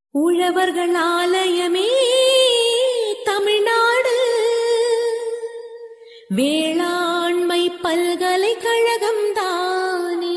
உழவர்கள் ஆலயமே தமிழ்நாடு வேளாண்மை பல்கலைக்கழகம் தானே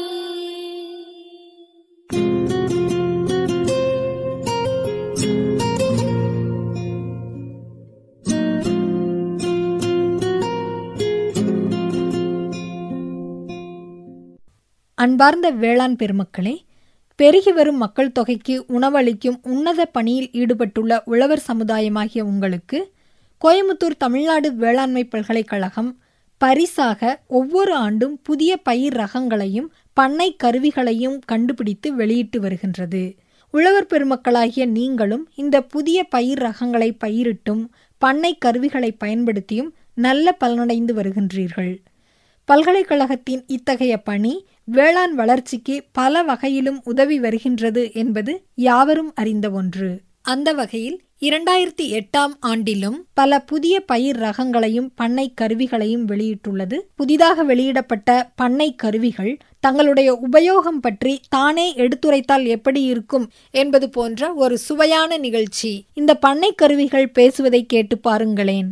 அன்பார்ந்த வேளாண் பெருமக்களே பெருகி வரும் மக்கள் தொகைக்கு உணவளிக்கும் உன்னத பணியில் ஈடுபட்டுள்ள உழவர் சமுதாயமாகிய உங்களுக்கு கோயமுத்தூர் தமிழ்நாடு வேளாண்மை பல்கலைக்கழகம் பரிசாக ஒவ்வொரு ஆண்டும் புதிய பயிர் ரகங்களையும் பண்ணை கருவிகளையும் கண்டுபிடித்து வெளியிட்டு வருகின்றது உழவர் பெருமக்களாகிய நீங்களும் இந்த புதிய பயிர் ரகங்களை பயிரிட்டும் பண்ணை கருவிகளை பயன்படுத்தியும் நல்ல பலனடைந்து வருகின்றீர்கள் பல்கலைக்கழகத்தின் இத்தகைய பணி வேளாண் வளர்ச்சிக்கு பல வகையிலும் உதவி வருகின்றது என்பது யாவரும் அறிந்த ஒன்று அந்த வகையில் இரண்டாயிரத்தி எட்டாம் ஆண்டிலும் பல புதிய பயிர் ரகங்களையும் பண்ணை கருவிகளையும் வெளியிட்டுள்ளது புதிதாக வெளியிடப்பட்ட பண்ணை கருவிகள் தங்களுடைய உபயோகம் பற்றி தானே எடுத்துரைத்தால் எப்படி இருக்கும் என்பது போன்ற ஒரு சுவையான நிகழ்ச்சி இந்த பண்ணை கருவிகள் பேசுவதை கேட்டு பாருங்களேன்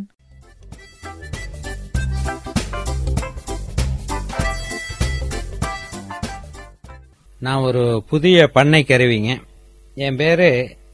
நான் ஒரு புதிய பண்ணை கருவிங்க என் பேரு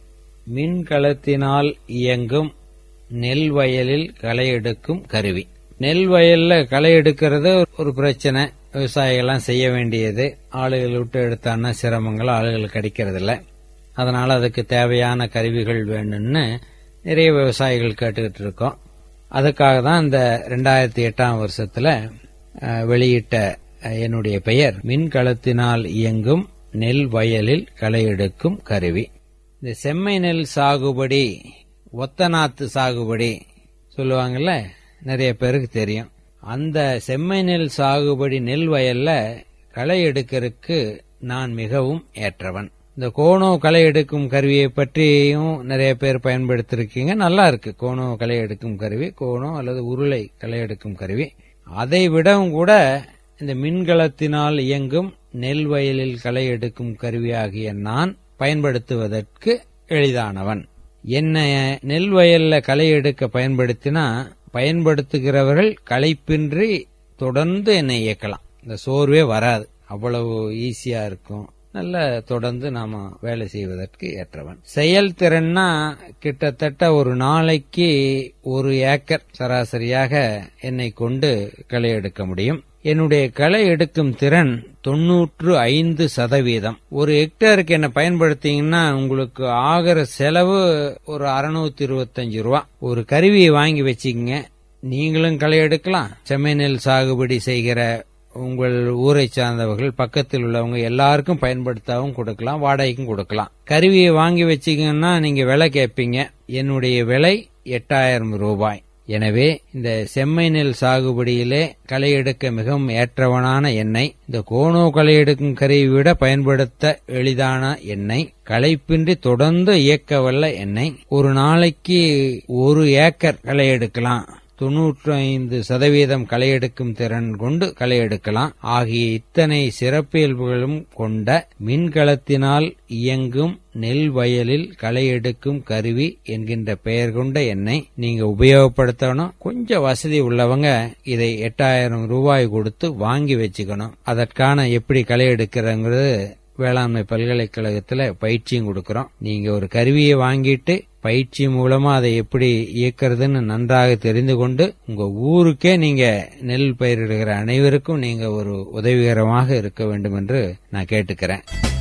மின்கலத்தினால் இயங்கும் நெல் வயலில் களை எடுக்கும் கருவி நெல் வயல்ல களை எடுக்கிறது ஒரு பிரச்சனை விவசாயிகள்லாம் செய்ய வேண்டியது ஆளுகள் விட்டு எடுத்தான்னா சிரமங்கள் ஆளுகள் கிடைக்கிறது இல்ல அதனால அதுக்கு தேவையான கருவிகள் வேணும்னு நிறைய விவசாயிகள் கேட்டுக்கிட்டு இருக்கோம் அதுக்காக தான் இந்த ரெண்டாயிரத்தி எட்டாம் வருஷத்துல அஹ், வெளியிட்ட அஹ், என்னுடைய பெயர் மின்கலத்தினால் இயங்கும் நெல் வயலில் களை எடுக்கும் கருவி இந்த செம்மை நெல் சாகுபடி ஒத்த நாத்து சாகுபடி சொல்லுவாங்கல்ல நிறைய பேருக்கு தெரியும் அந்த செம்மை நெல் சாகுபடி நெல் வயல்ல களை எடுக்கிறதுக்கு நான் மிகவும் ஏற்றவன் இந்த கோணோ களை எடுக்கும் கருவியை பற்றியும் நிறைய பேர் பயன்படுத்திருக்கீங்க நல்லா இருக்கு கோணோ களை எடுக்கும் கருவி கோணோ அல்லது உருளை களை எடுக்கும் கருவி அதை விடவும் கூட இந்த மின்கலத்தினால் இயங்கும் நெல் வயலில் களை எடுக்கும் கருவியாகிய நான் பயன்படுத்துவதற்கு எளிதானவன் என்ன நெல் வயல்ல களை எடுக்க பயன்படுத்தினா பயன்படுத்துகிறவர்கள் களைப்பின்றி தொடர்ந்து என்னை இயக்கலாம் இந்த சோர்வே வராது அவ்வளவு ஈஸியா இருக்கும் நல்ல தொடர்ந்து நாம வேலை செய்வதற்கு ஏற்றவன் செயல்திறன்னா கிட்டத்தட்ட ஒரு நாளைக்கு ஒரு ஏக்கர் சராசரியாக என்னை கொண்டு களை எடுக்க முடியும் என்னுடைய களை எடுக்கும் திறன் தொன்னூற்று ஐந்து சதவீதம் ஒரு ஹெக்டேருக்கு என்ன பயன்படுத்தீங்கன்னா உங்களுக்கு ஆகிற செலவு ஒரு அறுநூத்தி இருபத்தஞ்சு ரூபா ஒரு கருவியை வாங்கி வச்சுக்கங்க நீங்களும் களை எடுக்கலாம் செம்மை நெல் சாகுபடி செய்கிற உங்கள் ஊரை சார்ந்தவர்கள் பக்கத்தில் உள்ளவங்க எல்லாருக்கும் பயன்படுத்தவும் கொடுக்கலாம் வாடகைக்கும் கொடுக்கலாம் கருவியை வாங்கி வச்சீங்கன்னா நீங்க விலை கேட்பீங்க என்னுடைய விலை எட்டாயிரம் ரூபாய் எனவே இந்த செம்மை நெல் சாகுபடியிலே களை எடுக்க மிகவும் ஏற்றவனான எண்ணெய் இந்த கோணோ களை எடுக்கும் கருவி விட பயன்படுத்த எளிதான எண்ணெய் களைப்பின்றி தொடர்ந்து இயக்கவல்ல எண்ணெய் ஒரு நாளைக்கு ஒரு ஏக்கர் களை எடுக்கலாம் தொன்னூற்றி ஐந்து சதவீதம் களை எடுக்கும் திறன் கொண்டு களை எடுக்கலாம் ஆகிய இத்தனை சிறப்பியல்புகளும் கொண்ட மின்கலத்தினால் இயங்கும் நெல் வயலில் களை எடுக்கும் கருவி என்கின்ற பெயர் கொண்ட எண்ணெய் நீங்க உபயோகப்படுத்தணும் கொஞ்சம் வசதி உள்ளவங்க இதை எட்டாயிரம் ரூபாய் கொடுத்து வாங்கி வச்சுக்கணும் அதற்கான எப்படி களை எடுக்கிறங்கிறது வேளாண்மை பல்கலைக்கழகத்துல பயிற்சியும் கொடுக்கறோம் நீங்க ஒரு கருவியை வாங்கிட்டு பயிற்சி மூலமா அதை எப்படி இயக்கிறதுன்னு நன்றாக தெரிந்து கொண்டு உங்க ஊருக்கே நீங்க நெல் பயிரிடுகிற அனைவருக்கும் நீங்க ஒரு உதவிகரமாக இருக்க வேண்டும் என்று நான் கேட்டுக்கிறேன்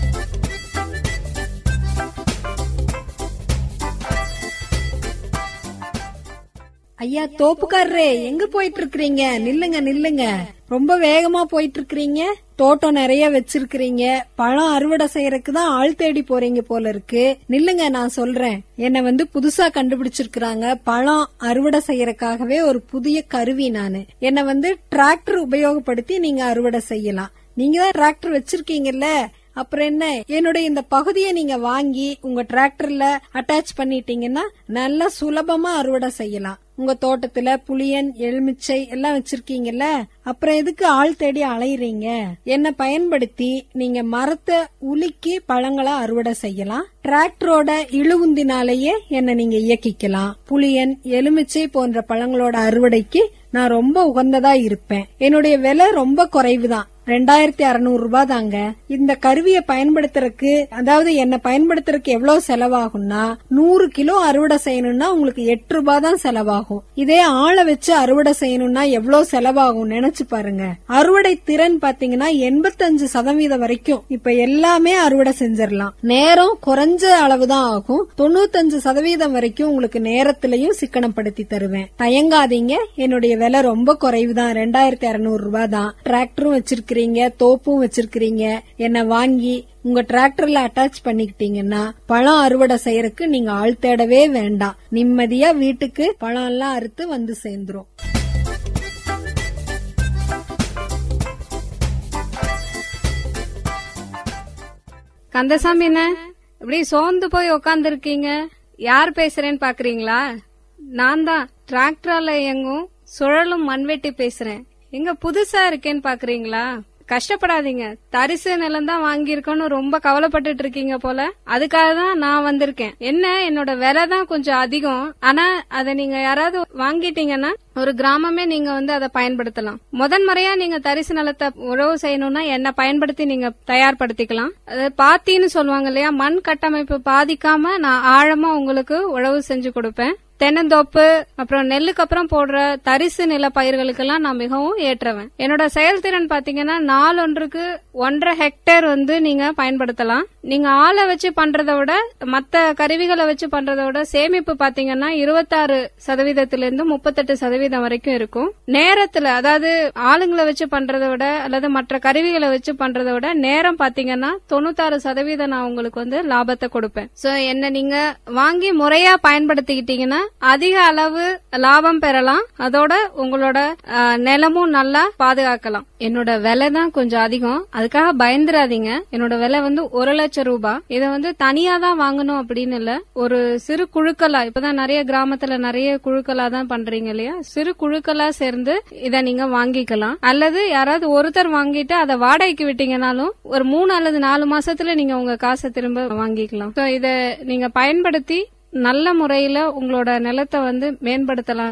ஐயா தோப்புக்காரரே எங்க போயிட்டு இருக்கிறீங்க நில்லுங்க நில்லுங்க ரொம்ப வேகமா போயிட்டு இருக்கிறீங்க தோட்டம் நிறைய வச்சிருக்கிறீங்க பழம் அறுவடை செய்யறதுக்கு தான் ஆள் தேடி போறீங்க போல இருக்கு நில்லுங்க நான் சொல்றேன் என்ன வந்து புதுசா கண்டுபிடிச்சிருக்கிறாங்க பழம் அறுவடை செய்யறதுக்காகவே ஒரு புதிய கருவி நானு என்ன வந்து டிராக்டர் உபயோகப்படுத்தி நீங்க அறுவடை செய்யலாம் நீங்க தான் டிராக்டர் வச்சிருக்கீங்கல்ல அப்புறம் என்ன என்னுடைய இந்த பகுதியை நீங்க வாங்கி உங்க டிராக்டர்ல அட்டாச் பண்ணிட்டீங்கன்னா நல்லா சுலபமா அறுவடை செய்யலாம் உங்க தோட்டத்துல புளியன் எலுமிச்சை எல்லாம் வச்சிருக்கீங்கல்ல அப்புறம் எதுக்கு ஆள் தேடி அலையுறீங்க என்ன பயன்படுத்தி நீங்க மரத்தை உலுக்கி பழங்களை அறுவடை செய்யலாம் டிராக்டரோட இழுவுந்தினாலேயே என்ன நீங்க இயக்கிக்கலாம் புளியன் எலுமிச்சை போன்ற பழங்களோட அறுவடைக்கு நான் ரொம்ப உகந்ததா இருப்பேன் என்னுடைய விலை ரொம்ப குறைவுதான் ரெண்டாயிரத்தி அறுநூறு ரூபாய் தாங்க இந்த கருவியை பயன்படுத்துறதுக்கு அதாவது என்ன பயன்படுத்துறதுக்கு எவ்வளவு செலவாகும்னா நூறு கிலோ அறுவடை செய்யணும்னா உங்களுக்கு எட்டு ரூபாய் தான் செலவாகும் இதே ஆளை வச்சு அறுவடை செய்யணும்னா எவ்வளவு செலவாகும் நினைச்சு பாருங்க அறுவடை திறன் பாத்தீங்கன்னா எண்பத்தஞ்சு சதவீதம் வரைக்கும் இப்ப எல்லாமே அறுவடை செஞ்சிடலாம் நேரம் குறைஞ்ச அளவுதான் ஆகும் தொண்ணூத்தஞ்சு சதவீதம் வரைக்கும் உங்களுக்கு நேரத்திலையும் சிக்கனப்படுத்தி தருவேன் தயங்காதீங்க என்னுடைய விலை ரொம்ப குறைவுதான் ரெண்டாயிரத்தி அறுநூறு ரூபாய் தான் டிராக்டரும் வச்சிருக்கிறீங்க தோப்பும் வச்சிருக்கிறீங்க என்ன வாங்கி உங்க டிராக்டர்ல அட்டாச் பண்ணிக்கிட்டீங்கன்னா பழம் அறுவடை செய்யறதுக்கு நீங்க ஆள் தேடவே வேண்டாம் நிம்மதியா வீட்டுக்கு பழம் எல்லாம் அறுத்து வந்து சேர்ந்துரும் கந்தசாமி என்ன இப்படி சோர்ந்து போய் உக்காந்துருக்கீங்க யார் பேசுறேன்னு பாக்குறீங்களா நான் தான் டிராக்டரால இயங்கும் சுழலும் மண்வெட்டி பேசுறேன் எங்க புதுசா இருக்கேன்னு பாக்குறீங்களா கஷ்டப்படாதீங்க தரிசு நிலம் தான் வாங்கியிருக்கோன்னு ரொம்ப கவலைப்பட்டுட்டு இருக்கீங்க போல அதுக்காக தான் நான் வந்திருக்கேன் என்ன என்னோட விலை தான் கொஞ்சம் அதிகம் ஆனா அதை நீங்க யாராவது வாங்கிட்டீங்கன்னா ஒரு கிராமமே நீங்க வந்து அதை பயன்படுத்தலாம் முதன் முறையா நீங்க தரிசு நிலத்தை உழவு செய்யணும்னா என்ன பயன்படுத்தி நீங்க தயார்படுத்திக்கலாம் அது பாத்தின்னு சொல்லுவாங்க இல்லையா மண் கட்டமைப்பு பாதிக்காம நான் ஆழமா உங்களுக்கு உழவு செஞ்சு கொடுப்பேன் தென்னந்தோப்பு அப்புறம் நெல்லுக்கு அப்புறம் போடுற தரிசு நில பயிர்களுக்கெல்லாம் நான் மிகவும் ஏற்றவன் என்னோட செயல்திறன் பாத்தீங்கன்னா நாளொன்றுக்கு ஒன்றரை ஹெக்டேர் வந்து நீங்க பயன்படுத்தலாம் நீங்க ஆளை வச்சு பண்றதை விட மத்த கருவிகளை வச்சு பண்றதை விட சேமிப்பு பாத்தீங்கன்னா இருபத்தாறு சதவீதத்திலிருந்து முப்பத்தெட்டு சதவீதம் வரைக்கும் இருக்கும் நேரத்துல அதாவது ஆளுங்களை வச்சு பண்றதை விட அல்லது மற்ற கருவிகளை வச்சு பண்றதை விட நேரம் பாத்தீங்கன்னா தொண்ணூத்தாறு சதவீதம் நான் உங்களுக்கு வந்து லாபத்தை கொடுப்பேன் சோ என்ன நீங்க வாங்கி முறையா பயன்படுத்திக்கிட்டீங்கன்னா அதிக அளவு லாபம் பெறலாம் அதோட உங்களோட அஹ், நிலமும் நல்லா பாதுகாக்கலாம் என்னோட விலை தான் கொஞ்சம் அதிகம் அதுக்காக பயந்துராதீங்க என்னோட விலை வந்து ஒரு லட்சம் ரூபாய் இதை வந்து தனியா தான் வாங்கணும் அப்படின்னு இல்ல ஒரு சிறு குழுக்களா இப்பதான் நிறைய கிராமத்துல நிறைய குழுக்களா தான் பண்றீங்க இல்லையா சிறு குழுக்களா சேர்ந்து இத நீங்க வாங்கிக்கலாம் அல்லது யாராவது ஒருத்தர் வாங்கிட்டு அதை வாடகைக்கு விட்டீங்கனாலும் ஒரு மூணு அல்லது நாலு மாசத்துல நீங்க உங்க காசை திரும்ப வாங்கிக்கலாம் So, இத நீங்க பயன்படுத்தி நல்ல முறையில உங்களோட நிலத்தை வந்து மேம்படுத்தலாம்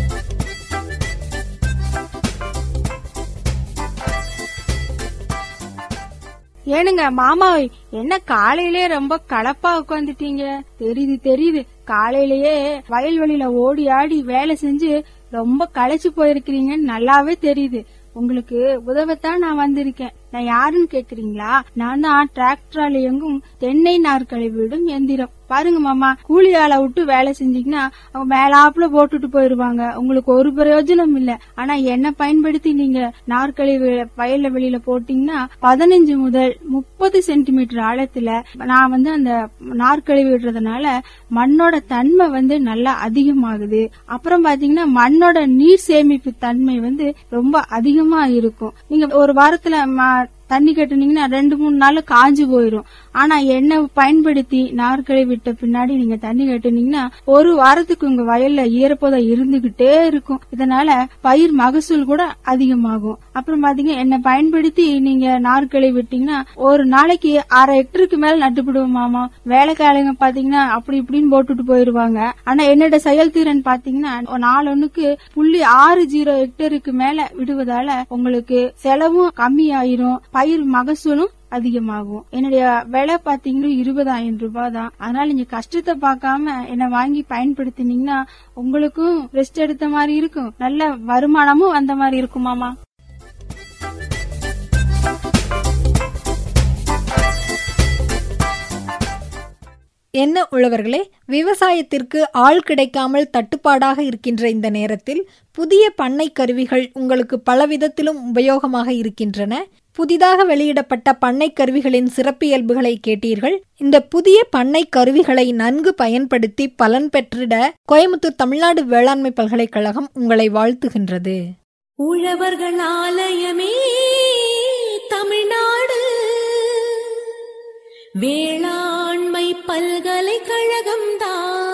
ஏனுங்க மாமாவை என்ன காலையிலே ரொம்ப கலப்பா உட்காந்துட்டீங்க தெரியுது தெரியுது காலையிலேயே வயல்வெளியில ஓடி ஆடி வேலை செஞ்சு ரொம்ப களைச்சு போயிருக்கிறீங்கன்னு நல்லாவே தெரியுது உங்களுக்கு உதவத்தான் நான் வந்திருக்கேன் நான் யாருன்னு கேக்குறீங்களா நான் தான் டிராக்டரால இயங்கும் தென்னை நாற்களை விடும் எந்திரம் பாருங்க மாமா கூலி ஆளை விட்டு வேலை செஞ்சீங்கன்னா அவங்க மேலாப்புல போட்டுட்டு போயிருவாங்க உங்களுக்கு ஒரு பிரயோஜனம் இல்ல ஆனா என்ன பயன்படுத்தி நீங்க நாற்களி வே- வயல்ல வெளியில போட்டீங்கன்னா பதினஞ்சு முதல் முப்பது சென்டிமீட்டர் ஆழத்துல நான் வந்து அந்த நாற்களி விடுறதுனால மண்ணோட தன்மை வந்து நல்லா அதிகமாகுது அப்புறம் பாத்தீங்கன்னா மண்ணோட நீர் சேமிப்பு தன்மை வந்து ரொம்ப அதிகமா இருக்கும் நீங்க ஒரு வாரத்துல ம- தண்ணி கட்டுனீங்கன்னா ரெண்டு மூணு நாள் காஞ்சு போயிரும் ஆனா எண்ணெய் பயன்படுத்தி நாற்களை விட்ட பின்னாடி நீங்க தண்ணி கட்டுனீங்கன்னா ஒரு வாரத்துக்கு உங்க வயல்ல ஈரப்பதம் இருந்துகிட்டே இருக்கும் இதனால பயிர் மகசூல் கூட அதிகமாகும் அப்புறம் பாத்தீங்க எண்ணெய் பயன்படுத்தி நீங்க நாற்களை விட்டீங்கன்னா ஒரு நாளைக்கு அரை ஹெக்டருக்கு மேல நட்டுப்பிடுவோம் மாமா வேலைக்காரங்க பாத்தீங்கன்னா அப்படி இப்படின்னு போட்டுட்டு போயிருவாங்க ஆனா என்னோட செயல்திறன் பாத்தீங்கன்னா நாளொன்னுக்கு புள்ளி ஆறு ஜீரோ ஹெக்டருக்கு மேல விடுவதால உங்களுக்கு செலவும் கம்மியாயிரும் பயிர் மகசூலும் அதிகமாகும் என்னுடைய விலை பாத்தீங்கன்னா இருபதாயிரம் ரூபாய் தான் அதனால நீங்க கஷ்டத்தை பார்க்காம என்ன வாங்கி பயன்படுத்தினீங்கன்னா உங்களுக்கும் ரெஸ்ட் எடுத்த மாதிரி இருக்கும் நல்ல வருமானமும் வந்த மாதிரி இருக்கும் மாமா என்ன உழவர்களே விவசாயத்திற்கு ஆள் கிடைக்காமல் தட்டுப்பாடாக இருக்கின்ற இந்த நேரத்தில் புதிய பண்ணை கருவிகள் உங்களுக்கு பலவிதத்திலும் உபயோகமாக இருக்கின்றன புதிதாக வெளியிடப்பட்ட பண்ணை கருவிகளின் சிறப்பியல்புகளை கேட்டீர்கள் இந்த புதிய பண்ணை கருவிகளை நன்கு பயன்படுத்தி பலன் பெற்றிட கோயம்புத்தூர் தமிழ்நாடு வேளாண்மை பல்கலைக்கழகம் உங்களை வாழ்த்துகின்றது உழவர்கள் ஆலயமே தமிழ்நாடு வேளாண்மை பல்கலைக்கழகம்தான்